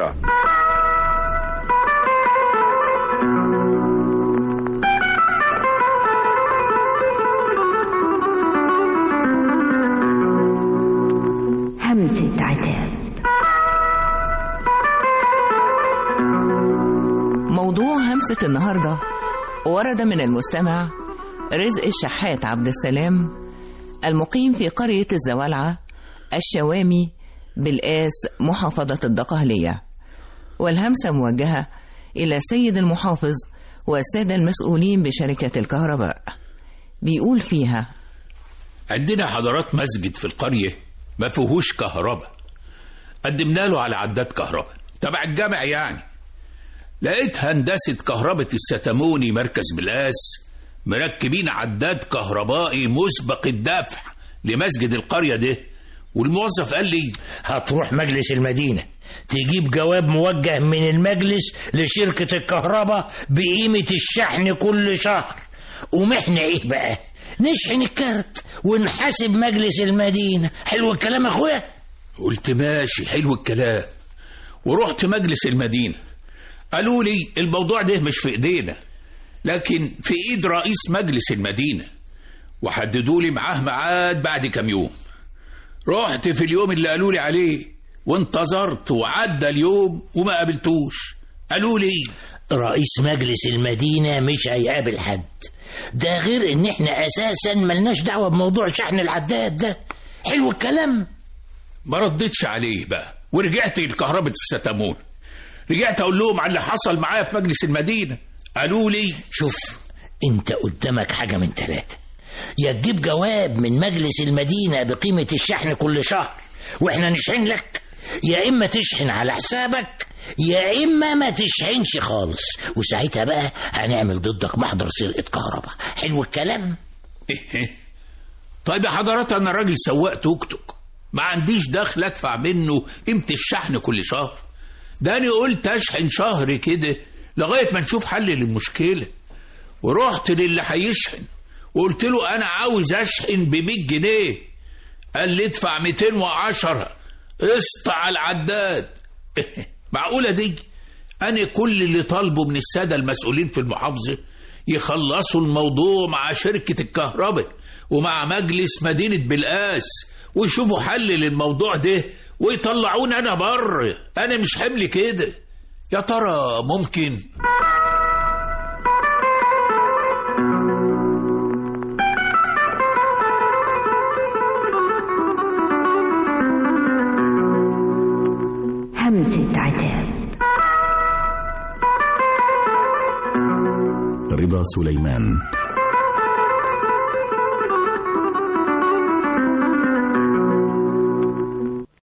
القاهرة همسة عتاب موضوع همسة النهاردة ورد من المستمع رزق الشحات عبد السلام المقيم في قرية الزوالعة الشوامي بالقاس محافظة الدقهلية والهمسة موجهة إلى السيد المحافظ والسادة المسؤولين بشركة الكهرباء بيقول فيها عندنا حضارات مسجد في القرية ما فيهوش كهرباء قدمنا له على عداد كهرباء تبع الجامع يعني لقيت هندسة كهرباء الستموني مركز بلاس مركبين عداد كهربائي مسبق الدفع لمسجد القرية ده والموظف قال لي هتروح مجلس المدينة تجيب جواب موجه من المجلس لشركة الكهرباء بقيمة الشحن كل شهر ومحنا ايه بقى نشحن الكارت ونحاسب مجلس المدينة حلو الكلام يا اخويا قلت ماشي حلو الكلام ورحت مجلس المدينة قالوا لي الموضوع ده مش في ايدينا لكن في ايد رئيس مجلس المدينة وحددوا لي معاه ميعاد بعد كام يوم رحت في اليوم اللي قالوا لي عليه وانتظرت وعدى اليوم وما قابلتوش قالوا لي رئيس مجلس المدينة مش هيقابل حد ده غير ان احنا اساسا ملناش دعوة بموضوع شحن العداد ده حلو الكلام ما ردتش عليه بقى ورجعت لكهرباء الستامون رجعت اقول لهم على اللي حصل معايا في مجلس المدينة قالوا لي شوف انت قدامك حاجة من ثلاثة يا تجيب جواب من مجلس المدينة بقيمة الشحن كل شهر واحنا نشحن لك يا اما تشحن على حسابك يا اما ما تشحنش خالص وساعتها بقى هنعمل ضدك محضر سرقة كهرباء حلو الكلام طيب يا حضرات انا راجل سواق توك توك ما عنديش دخل ادفع منه قيمة الشحن كل شهر ده انا قلت اشحن شهر كده لغاية ما نشوف حل للمشكلة ورحت للي هيشحن وقلت له انا عاوز اشحن ب 100 جنيه قال لي ادفع 210 قسط على العداد معقولة دي انا كل اللي طالبه من السادة المسؤولين في المحافظة يخلصوا الموضوع مع شركة الكهرباء ومع مجلس مدينة بلقاس ويشوفوا حل للموضوع ده ويطلعوني انا بره انا مش حمل كده يا ترى ممكن همسة عتاب رضا سليمان